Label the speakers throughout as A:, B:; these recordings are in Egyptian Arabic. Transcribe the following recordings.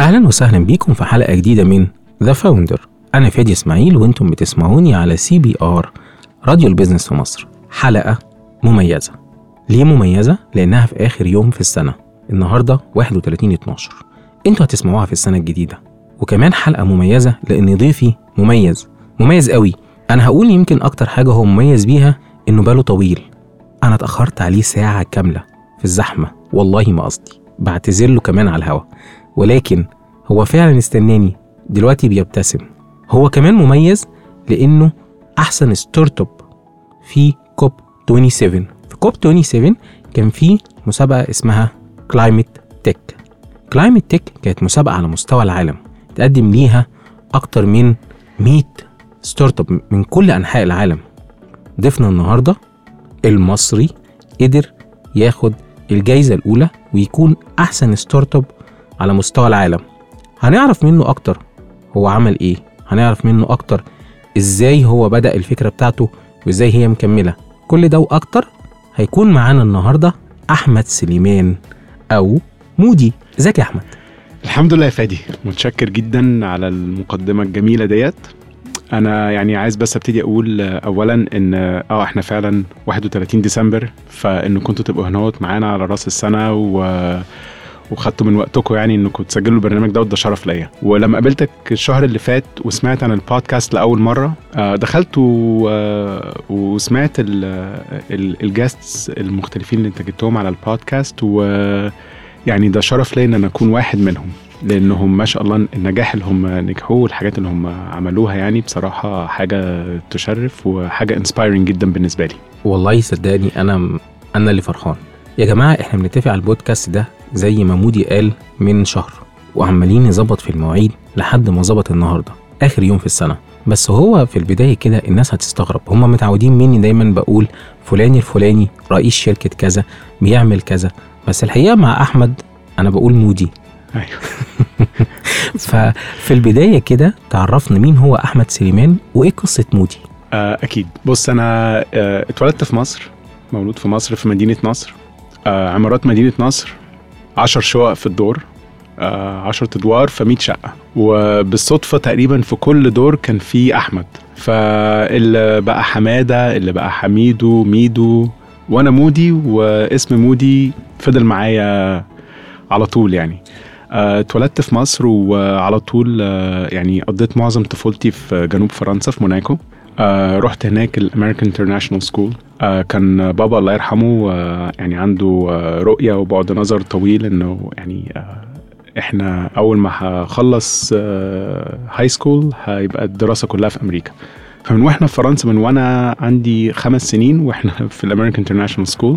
A: أهلا وسهلا بيكم في حلقة جديدة من ذا فاوندر أنا فادي إسماعيل وأنتم بتسمعوني على سي بي آر راديو البيزنس في مصر حلقة مميزة ليه مميزة؟ لأنها في آخر يوم في السنة النهاردة 31 12 أنتوا هتسمعوها في السنة الجديدة وكمان حلقة مميزة لأن ضيفي مميز مميز قوي أنا هقول يمكن أكتر حاجة هو مميز بيها إنه باله طويل أنا اتأخرت عليه ساعة كاملة في الزحمة والله ما قصدي بعتذر له كمان على الهوا ولكن هو فعلا استناني دلوقتي بيبتسم هو كمان مميز لأنه أحسن ستارت اب في كوب 27 في كوب 27 كان في مسابقة اسمها كلايمت تك كلايمت تك كانت مسابقة على مستوى العالم تقدم ليها أكتر من 100 ستارت اب من كل أنحاء العالم ضيفنا النهارده المصري قدر ياخد الجايزة الأولى ويكون أحسن ستارت اب على مستوى العالم هنعرف منه أكتر هو عمل إيه هنعرف منه أكتر إزاي هو بدأ الفكرة بتاعته وإزاي هي مكملة كل ده وأكتر هيكون معانا النهاردة أحمد سليمان أو مودي ازيك يا أحمد
B: الحمد لله يا فادي متشكر جدا على المقدمه الجميله ديت انا يعني عايز بس ابتدي اقول آه، اولا ان اه احنا فعلا 31 ديسمبر فان كنتوا تبقوا هنوت معانا على راس السنه و وخدتوا من وقتكم يعني انكم تسجلوا البرنامج ده وده شرف ليا ولما قابلتك الشهر اللي فات وسمعت عن البودكاست لاول مره آه، دخلت و... آه، وسمعت ال... ال... الجاستس المختلفين اللي انت جبتهم على البودكاست ويعني ده شرف ليا ان انا اكون واحد منهم لانهم ما شاء الله النجاح اللي هم نجحوه والحاجات اللي هم عملوها يعني بصراحه حاجه تشرف وحاجه انسبايرنج جدا بالنسبه لي
A: والله صدقني أنا أنا اللي فرحان يا جماعة إحنا بنتفق على البودكاست ده زي ما مودي قال من شهر وعمالين نظبط في المواعيد لحد ما ظبط النهاردة آخر يوم في السنة بس هو في البداية كده الناس هتستغرب هما متعودين مني دايما بقول فلان الفلاني رئيس شركة كذا بيعمل كذا بس الحقيقة مع أحمد أنا بقول مودي
B: ايوه
A: ففي البداية كده تعرفنا مين هو أحمد سليمان وإيه قصة مودي
B: آه، اكيد بص انا آه، اتولدت في مصر مولود في مصر في مدينه نصر آه، عمارات مدينه نصر 10 شقق في الدور 10 ادوار ف 100 شقه وبالصدفه تقريبا في كل دور كان في احمد فاللي بقى حماده اللي بقى حميدو ميدو وانا مودي واسم مودي فضل معايا على طول يعني آه، اتولدت في مصر وعلى طول آه، يعني قضيت معظم طفولتي في جنوب فرنسا في موناكو آه، رحت هناك الامريكان انترناشونال سكول كان بابا الله يرحمه آه، يعني عنده آه، رؤيه وبعد نظر طويل انه يعني آه، احنا اول ما هخلص هاي سكول هيبقى الدراسه كلها في امريكا فمن واحنا في فرنسا من وانا عندي خمس سنين واحنا في الامريكان انترناشونال سكول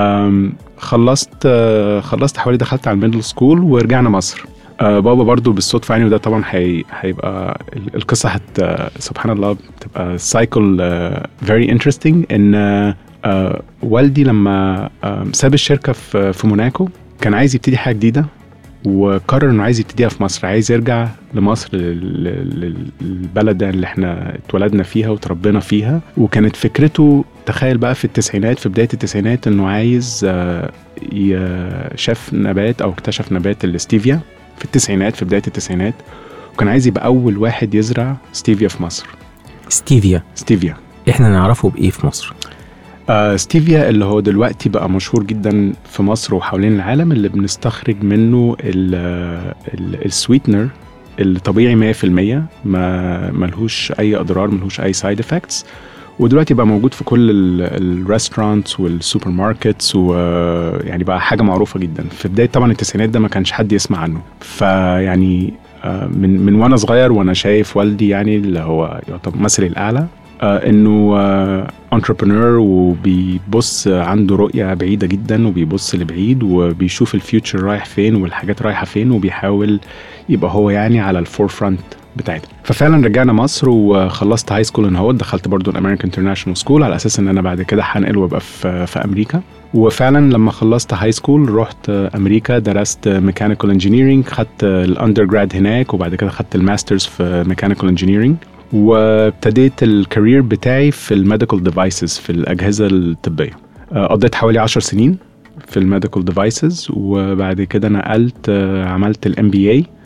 B: خلصت آه، خلصت حوالي دخلت على الميدل سكول ورجعنا مصر آه، بابا برضو بالصدفه يعني وده طبعا هي هيبقى ال- القصه هت آه، سبحان الله بتبقى سايكل فيري انترستنج ان آه، آه، والدي لما آه، ساب الشركه في في موناكو كان عايز يبتدي حاجه جديده وقرر انه عايز يبتديها في مصر عايز يرجع لمصر لل- لل- للبلد اللي احنا اتولدنا فيها وتربينا فيها وكانت فكرته تخيل بقى في التسعينات في بدايه التسعينات انه عايز آه، ي- شاف نبات او اكتشف نبات الاستيفيا في التسعينات في بدايه التسعينات وكان عايز يبقى اول واحد يزرع ستيفيا في مصر
A: ستيفيا
B: ستيفيا
A: إحنا نعرفه بإيه في مصر
B: آه ستيفيا اللي هو دلوقتي بقى مشهور جدا في مصر وحوالين العالم اللي بنستخرج منه ال- ال- السويتنر الطبيعي 100% ما ملهوش اي اضرار ملهوش اي سايد افكتس ودلوقتي بقى موجود في كل الريستورانتس والسوبر ماركتس ويعني بقى حاجه معروفه جدا في بدايه طبعا التسعينات ده ما كانش حد يسمع عنه فيعني آه، من من وانا صغير وانا شايف والدي يعني اللي هو يعتبر مثلي الاعلى آه، انه انتربرنور وبيبص عنده رؤيه بعيده جدا وبيبص لبعيد وبيشوف الفيوتشر رايح فين والحاجات رايحه فين وبيحاول يبقى هو يعني على الفور فرونت بتاعتها ففعلا رجعنا مصر وخلصت هاي سكول ان هو دخلت برضو الامريكان انترناشونال سكول على اساس ان انا بعد كده هنقل وابقى في في امريكا وفعلا لما خلصت هاي سكول رحت امريكا درست ميكانيكال انجينيرنج خدت الاندر جراد هناك وبعد كده خدت الماسترز في ميكانيكال انجينيرنج وابتديت الكارير بتاعي في الميديكال ديفايسز في الاجهزه الطبيه آه، قضيت حوالي 10 سنين في الميديكال ديفايسز وبعد كده نقلت آه، عملت الام بي اي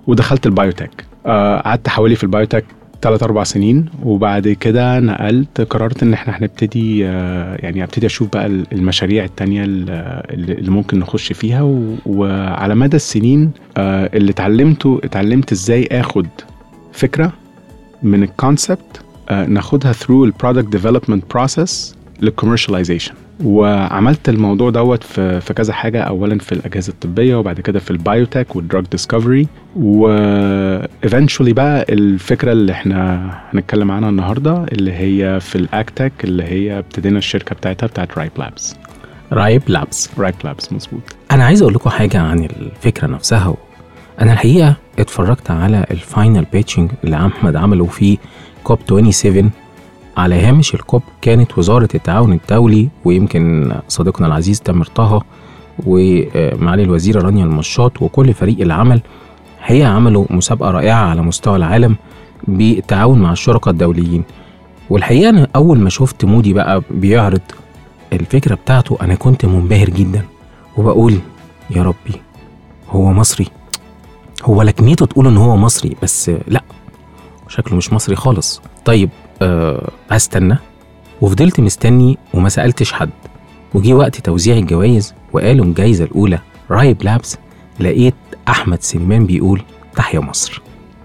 B: ودخلت البايوتك آه، قعدت حوالي في البايوتك ثلاث اربع سنين وبعد كده نقلت قررت ان احنا هنبتدي آه، يعني ابتدي اشوف بقى المشاريع التانية اللي اللي ممكن نخش فيها و- وعلى مدى السنين آه، اللي اتعلمته اتعلمت ازاي اخد فكره من الكونسبت ناخدها through البرودكت ديفلوبمنت بروسيس للكوميرشاليزيشن وعملت الموضوع دوت في في كذا حاجه اولا في الاجهزه الطبيه وبعد كده في البايوتك والدراج ديسكفري و eventually بقى الفكره اللي احنا هنتكلم عنها النهارده اللي هي في الاكتك اللي هي ابتدينا الشركه بتاعتها بتاعت رايب لابس
A: رايب لابس
B: رايب لابس مظبوط
A: انا عايز اقول لكم حاجه عن الفكره نفسها انا الحقيقه اتفرجت على الفاينل بيتشنج اللي احمد عمله في كوب 27 على هامش الكوب كانت وزاره التعاون الدولي ويمكن صديقنا العزيز تامر طه ومعالي الوزيره رانيا المشاط وكل فريق العمل هي عملوا مسابقه رائعه على مستوى العالم بالتعاون مع الشركاء الدوليين والحقيقه انا اول ما شفت مودي بقى بيعرض الفكره بتاعته انا كنت منبهر جدا وبقول يا ربي هو مصري هو لكنيته تقول ان هو مصري بس لا شكله مش مصري خالص طيب أه هستنى وفضلت مستني وما سالتش حد وجي وقت توزيع الجوائز وقالوا الجايزه الاولى رايب لابس لقيت احمد سليمان بيقول تحيا مصر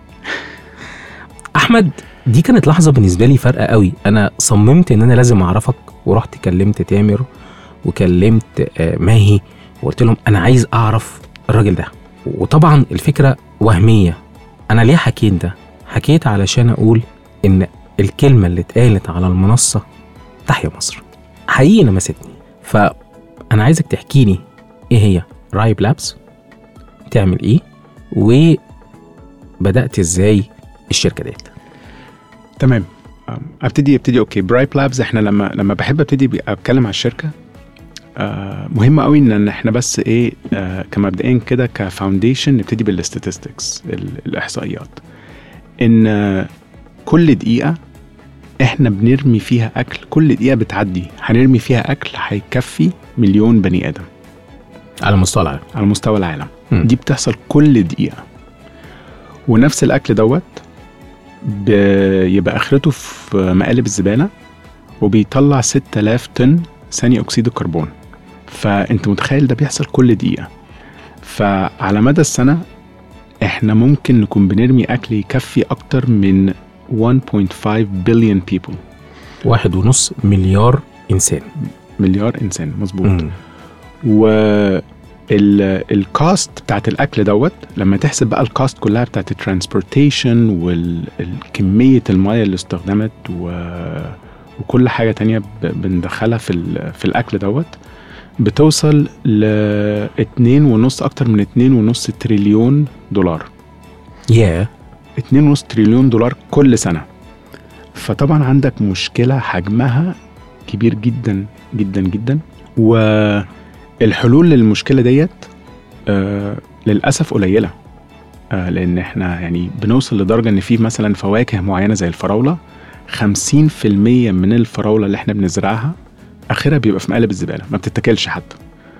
A: احمد دي كانت لحظه بالنسبه لي فارقه قوي انا صممت ان انا لازم اعرفك ورحت كلمت تامر وكلمت آه، ماهي وقلت لهم انا عايز اعرف الراجل ده وطبعا الفكره وهميه انا ليه حكيت ده حكيت علشان اقول ان الكلمه اللي اتقالت على المنصه تحيا مصر حقيقي لمستني فانا عايزك تحكي لي ايه هي رايب لابس تعمل ايه وبدات ازاي الشركه ديت
B: تمام أم، ابتدي ابتدي اوكي برايب لابز احنا لما لما بحب ابتدي بي- اتكلم على الشركه آه مهم قوي ان إن احنا بس ايه آه كمبدئيا كده كفاونديشن نبتدي بالستاتستكس الاحصائيات ان آه كل دقيقه احنا بنرمي فيها اكل كل دقيقه بتعدي هنرمي فيها اكل هيكفي مليون بني ادم
A: على مستوى العالم
B: على مستوى العالم
A: مم.
B: دي بتحصل كل دقيقة ونفس الأكل دوت بيبقى آخرته في مقالب الزبالة وبيطلع 6000 طن ثاني أكسيد الكربون فأنت متخيل ده بيحصل كل دقيقة فعلى مدى السنة احنا ممكن نكون بنرمي أكل يكفي أكتر من 1.5 بليون people
A: واحد ونص مليار انسان
B: مليار إنسان مظبوط
A: مم.
B: والكاست بتاعت الاكل دوت لما تحسب بقى الكاست كلها بتاعت الترانسبورتيشن والكميه الميه اللي استخدمت و... وكل حاجه تانية ب... بندخلها في ال... في الاكل دوت بتوصل ل اتنين ونص اكتر من اتنين ونص تريليون دولار
A: يا
B: اتنين ونص تريليون دولار كل سنه فطبعا عندك مشكله حجمها كبير جدا جدا جدا والحلول للمشكله ديت آه للاسف قليله آه لان احنا يعني بنوصل لدرجه ان في مثلا فواكه معينه زي الفراوله 50% من الفراوله اللي احنا بنزرعها اخرها بيبقى في مقالب الزباله ما بتتاكلش حتى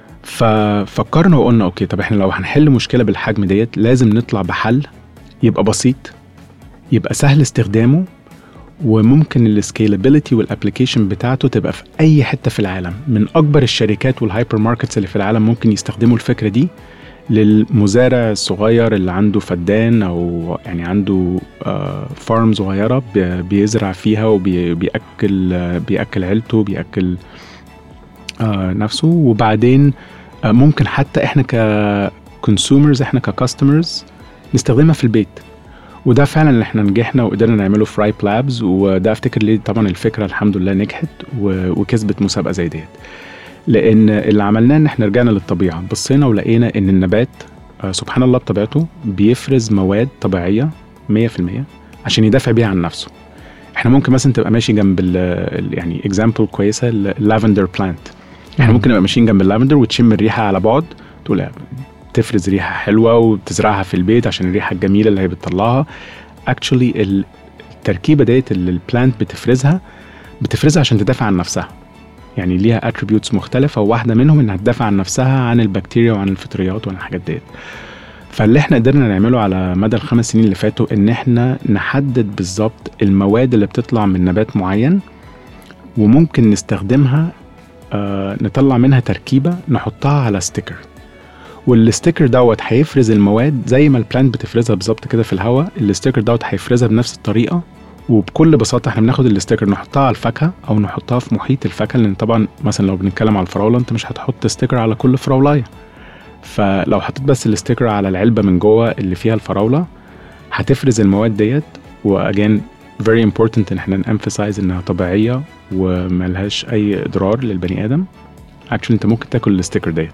B: ففكرنا وقلنا اوكي طب احنا لو هنحل مشكله بالحجم ديت لازم نطلع بحل يبقى بسيط يبقى سهل استخدامه وممكن السكيلابيلتي والابلكيشن بتاعته تبقى في اي حته في العالم من اكبر الشركات والهايبر ماركتس اللي في العالم ممكن يستخدموا الفكره دي للمزارع الصغير اللي عنده فدان او يعني عنده فارم صغيره بي- بيزرع فيها وبياكل بياكل عيلته بياكل آه، نفسه وبعدين آه، ممكن حتى احنا ككونسيومرز احنا ككاستمرز نستخدمها في البيت وده فعلا اللي احنا نجحنا وقدرنا نعمله في رايب لابز وده افتكر ليه طبعا الفكره الحمد لله نجحت و- وكسبت مسابقه زي ديت لان اللي عملناه ان احنا رجعنا للطبيعه بصينا ولقينا ان النبات آه، سبحان الله بطبيعته بيفرز مواد طبيعيه 100% عشان يدافع بيها عن نفسه احنا ممكن مثلا تبقى ماشي جنب ال ال- يعني اكزامبل كويسه اللافندر بلانت احنا
A: مم.
B: ممكن نبقى ماشيين جنب اللافندر وتشم الريحه على بعد تقول لا، تفرز ريحه حلوه وتزرعها في البيت عشان الريحه الجميله اللي هي بتطلعها اكشولي التركيبه ديت اللي البلانت بتفرزها بتفرزها عشان تدافع عن نفسها يعني ليها اتريبيوتس مختلفه وواحده منهم انها تدافع عن نفسها عن البكتيريا وعن الفطريات وعن الحاجات ديت فاللي احنا قدرنا نعمله على مدى الخمس سنين اللي فاتوا ان احنا نحدد بالظبط المواد اللي بتطلع من نبات معين وممكن نستخدمها آه نطلع منها تركيبه نحطها على ستيكر والستيكر دوت هيفرز المواد زي ما البلانت بتفرزها بالظبط كده في الهواء الستيكر دوت هيفرزها بنفس الطريقه وبكل بساطه احنا بناخد الستيكر نحطها على الفاكهه او نحطها في محيط الفاكهه لان طبعا مثلا لو بنتكلم على الفراوله انت مش هتحط ستيكر على كل فراولايه فلو حطيت بس الستيكر على العلبه من جوه اللي فيها الفراوله هتفرز المواد ديت واجين very important ان احنا نامفسايز انها طبيعيه وملهاش اي اضرار للبني ادم اكشلي انت ممكن تاكل الستيكر ديت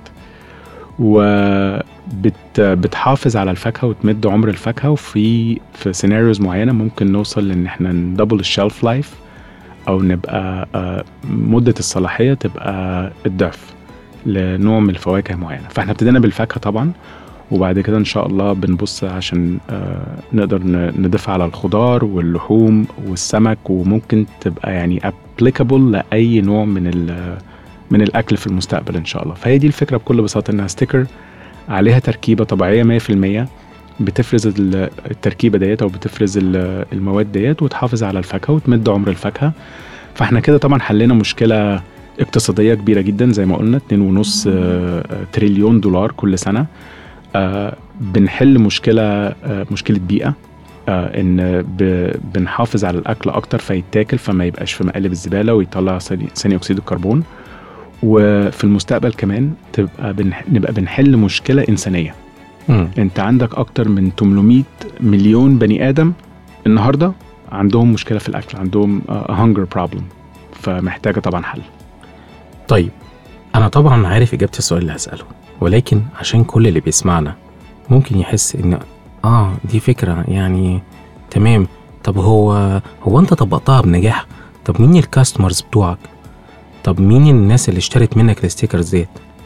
B: وبتحافظ على الفاكهه وتمد عمر الفاكهه وفي في سيناريوز معينه ممكن نوصل لان احنا ندبل الشيلف لايف او نبقى آه، مده الصلاحيه تبقى الضعف لنوع من الفواكه معينه فاحنا ابتدينا بالفاكهه طبعا وبعد كده ان شاء الله بنبص عشان آه، نقدر ن- نضيف على الخضار واللحوم والسمك وممكن تبقى يعني ابليكابل لاي نوع من ال- من الاكل في المستقبل ان شاء الله فهي دي الفكره بكل بساطه انها ستيكر عليها تركيبه طبيعيه 100% بتفرز ال- التركيبه ديت او بتفرز ال- المواد ديت وتحافظ على الفاكهه وتمد عمر الفاكهه فاحنا كده طبعا حلينا مشكله اقتصاديه كبيره جدا زي ما قلنا 2.5 آه، تريليون دولار كل سنه آه، بنحل مشكله آه، مشكله بيئه آه، ان ب- بنحافظ على الاكل اكتر فيتاكل فما يبقاش في مقالب الزباله ويطلع ثاني ثاني اكسيد الكربون وفي المستقبل كمان تبقى بنح... نبقى بنحل مشكله انسانيه
A: مم.
B: انت عندك اكتر من 800 مليون بني ادم النهارده عندهم مشكله في الاكل عندهم هانجر بروبلم فمحتاجه طبعا حل
A: طيب أنا طبعا عارف إجابة السؤال اللي هسأله ولكن عشان كل اللي بيسمعنا ممكن يحس إن آه دي فكرة يعني تمام طب هو هو أنت طبقتها بنجاح طب مين الكاستمرز بتوعك طب مين الناس اللي اشترت منك الستيكرز ديت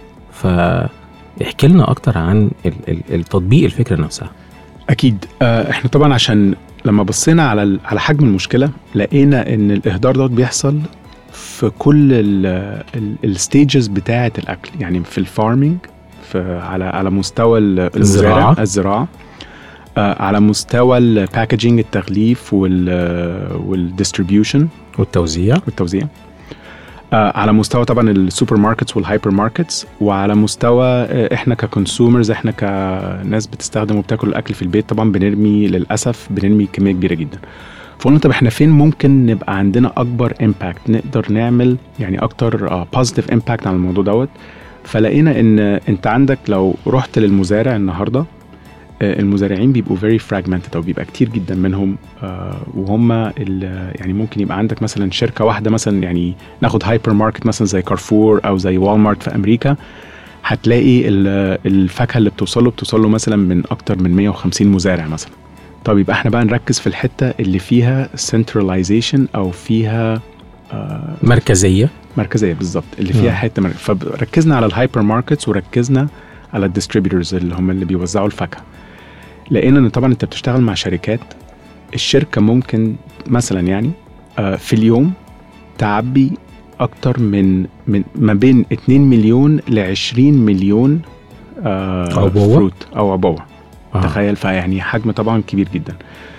A: فاحكي لنا أكتر عن ال- ال- التطبيق الفكرة نفسها
B: اكيد آه، احنا طبعا عشان لما بصينا على ال- على حجم المشكله لقينا ان الاهدار دوت بيحصل في كل الستيجز بتاعه الاكل يعني في الفارمينج في على على مستوى ال- المزارع
A: الزراعة.
B: الزراعه آه، على مستوى الباكجينج التغليف والديستريبيوشن
A: والتوزيع
B: والتوزيع آه، على مستوى طبعا السوبر ماركتس والهايبر ماركتس وعلى مستوى آه، احنا ككونسيومرز احنا كناس بتستخدم وبتاكل الاكل في البيت طبعا بنرمي للاسف بنرمي كميه كبيره جدا فقلنا طب احنا فين ممكن نبقى عندنا اكبر امباكت نقدر نعمل يعني اكتر بوزيتيف امباكت على الموضوع دوت فلقينا ان انت عندك لو رحت للمزارع النهارده آه، المزارعين بيبقوا very fragmented او بيبقى كتير جدا منهم آه، وهم ال- يعني ممكن يبقى عندك مثلا شركه واحده مثلا يعني ناخد هايبر ماركت مثلا زي كارفور او زي والمارت في امريكا هتلاقي ال- الفاكهه اللي بتوصل له بتوصل له مثلا من اكتر من 150 مزارع مثلا طب يبقى احنا بقى نركز في الحته اللي فيها centralization او فيها آه،
A: مركزية
B: مركزيه بالظبط اللي فيها
A: مم.
B: حته مركز. فركزنا على الهايبر ماركتس وركزنا على الديستريبيوتورز اللي هم اللي بيوزعوا الفاكهه لقينا ان طبعا انت بتشتغل مع شركات الشركه ممكن مثلا يعني آه، في اليوم تعبي اكتر من من ما بين 2 مليون ل 20 مليون آه
A: عبوة؟
B: فروت او عبوه
A: آه.
B: تخيل فيعني حجم طبعا كبير جدا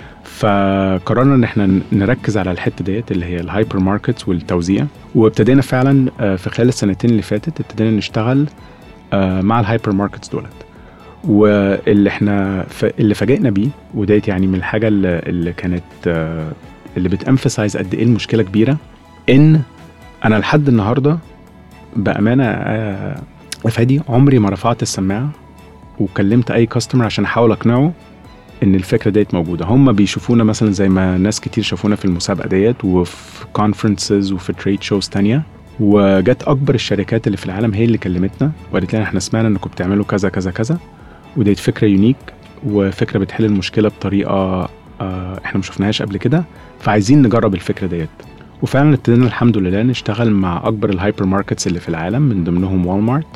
B: فقررنا ان احنا نركز على الحته ديت اللي هي الهايبر ماركتس والتوزيع وابتدينا فعلا آه، في خلال السنتين اللي فاتت ابتدينا نشتغل آه، مع الهايبر ماركتس دولت واللي احنا ف... اللي فاجئنا بيه وديت يعني من الحاجه اللي, اللي كانت آه، اللي بتامفسايز قد ايه المشكله كبيره ان انا لحد النهارده بامانه آه، يا فادي عمري ما رفعت السماعه وكلمت اي كاستمر عشان احاول اقنعه ان الفكره ديت موجوده هم بيشوفونا مثلا زي ما ناس كتير شافونا في المسابقه ديت وفي كونفرنسز وفي تريد شوز تانية وجت اكبر الشركات اللي في العالم هي اللي كلمتنا وقالت لنا احنا سمعنا انكم بتعملوا كذا كذا كذا وديت فكره يونيك وفكره بتحل المشكله بطريقه آه، احنا ما شفناهاش قبل كده فعايزين نجرب الفكره ديت وفعلا ابتدينا الحمد لله نشتغل مع اكبر الهايبر ماركتس اللي في العالم من ضمنهم والمارت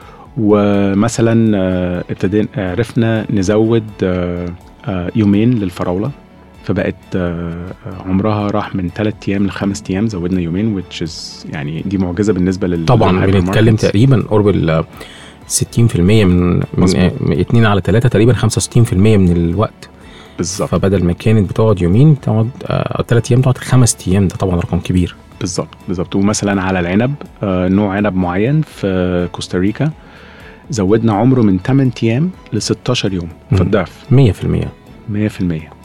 B: ومثلا آه، ابتدينا عرفنا نزود آه، آه، يومين للفراوله فبقت آه، آه، عمرها راح من ثلاث ايام لخمس ايام زودنا يومين which is يعني دي معجزه بالنسبه لل
A: طبعا
B: للهايبر
A: بنتكلم
B: ماركتس.
A: تقريبا قرب ال 60% من من
B: مظبوط.
A: من 2 على 3 تقريبا 65% من الوقت
B: بالظبط
A: فبدل ما كانت بتقعد يومين بتقعد آه، ثلاث ايام تقعد خمس ايام ده طبعا رقم كبير
B: بالظبط بالظبط ومثلا على العنب آه، نوع عنب معين في كوستاريكا زودنا عمره من 8 ايام ل 16 يوم
A: مم.
B: فالضعف
A: 100%
B: 100%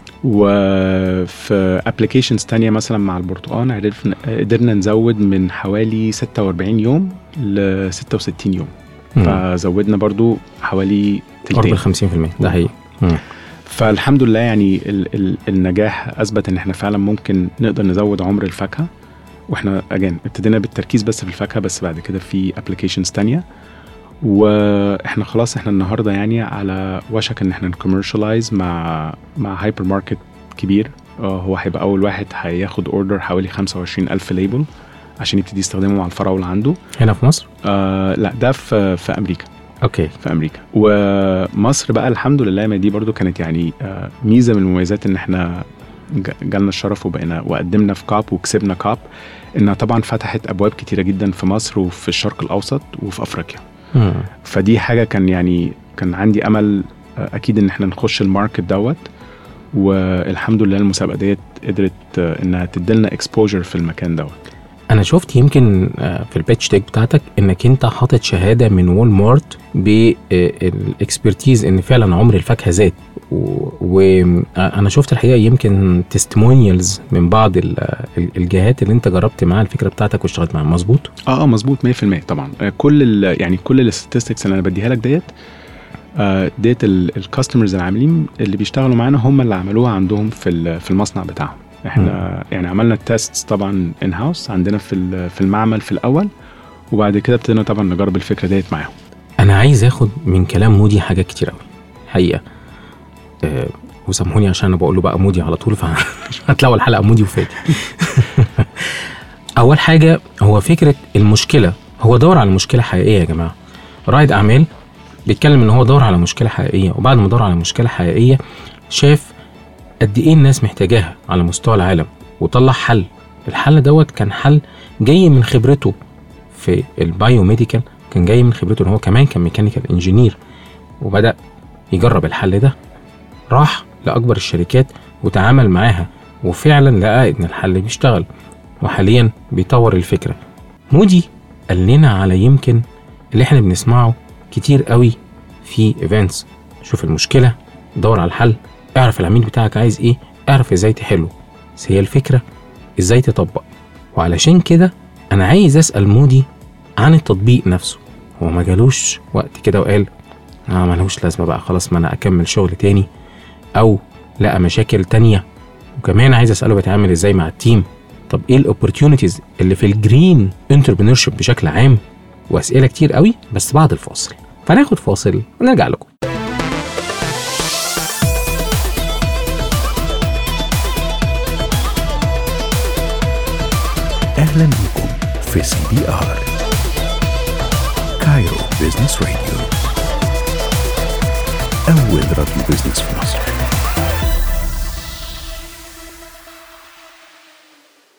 B: وفي ابلكيشنز تانية مثلا مع البرتقال عرفنا قدرنا نزود من حوالي 46 يوم ل 66 يوم
A: مم.
B: فزودنا برضو حوالي
A: قرب
B: تلتين
A: ال 50% ده حقيقي مم.
B: فالحمد لله يعني ال ال النجاح اثبت ان احنا فعلا ممكن نقدر نزود عمر الفاكهه واحنا اجان ابتدينا بالتركيز بس في الفاكهه بس بعد كده في ابلكيشنز تانية واحنا خلاص احنا النهارده يعني على وشك ان احنا نكوميرشلايز مع مع هايبر ماركت كبير آه، هو هيبقى اول واحد هياخد اوردر حوالي 25 الف ليبل عشان يبتدي يستخدمه مع الفراوله عنده
A: هنا في مصر
B: آه لا ده في في امريكا
A: اوكي
B: في امريكا ومصر بقى الحمد لله ما دي برضو كانت يعني آه، ميزه من المميزات ان احنا ج- جالنا الشرف وبقينا وقدمنا في كاب وكسبنا كاب انها طبعا فتحت ابواب كتيره جدا في مصر وفي الشرق الاوسط وفي افريقيا
A: مم.
B: فدي حاجه كان يعني كان عندي امل آه، اكيد ان احنا نخش الماركت دوت والحمد لله المسابقه ديت قدرت آه، انها تديلنا اكسبوجر في المكان دوت
A: انا شفت يمكن آه، في البيتش تيك بتاعتك انك انت حاطط شهاده من وول مارت بالاكسبرتيز ان فعلا عمر الفاكهه زاد وانا شفت الحقيقه يمكن تستمونيالز من بعض ال- ال- الجهات اللي انت جربت معاها الفكره بتاعتك واشتغلت معاها مظبوط
B: اه اه مظبوط 100% طبعا آه، كل ال يعني كل الستاتستكس اللي انا بديها لك ديت آه، ديت الكاستمرز العاملين اللي بيشتغلوا معانا هم اللي عملوها عندهم في ال- في المصنع بتاعهم احنا يعني عملنا التيست طبعا ان هاوس عندنا في ال- في المعمل في الاول وبعد كده ابتدينا طبعا نجرب الفكره ديت معاهم
A: انا عايز اخد من كلام مودي حاجات كتير قوي حقيقه أه وسامحوني عشان انا بقول له بقى مودي على طول فهتلاقوا الحلقه مودي وفادي اول حاجه هو فكره المشكله هو دور على مشكله حقيقيه يا جماعه رائد اعمال بيتكلم ان هو دور على مشكله حقيقيه وبعد ما دور على مشكله حقيقيه شاف قد ايه الناس محتاجاها على مستوى العالم وطلع حل الحل دوت كان حل جاي من خبرته في البايوميديكال كان جاي من خبرته ان هو كمان كان ميكانيكال انجينير وبدا يجرب الحل ده راح لاكبر الشركات وتعامل معاها وفعلا لقى ان الحل بيشتغل وحاليا بيطور الفكره مودي قال لنا على يمكن اللي احنا بنسمعه كتير قوي في ايفنتس شوف المشكله دور على الحل اعرف العميل بتاعك عايز ايه اعرف ازاي تحله بس هي الفكره ازاي تطبق وعلشان كده انا عايز اسال مودي عن التطبيق نفسه هو ما جالوش وقت كده وقال اه ملهوش لازمه بقى خلاص ما انا اكمل شغل تاني او لقى مشاكل تانية وكمان عايز اساله بيتعامل ازاي مع التيم طب ايه الاوبورتيونيتيز اللي في الجرين انتربرينورشيب بشكل عام واسئله كتير قوي بس بعد الفاصل فناخد فاصل ونرجع لكم
C: أهلا بكم في سي بي آر كايرو بيزنس راديو أول راديو بيزنس في مصر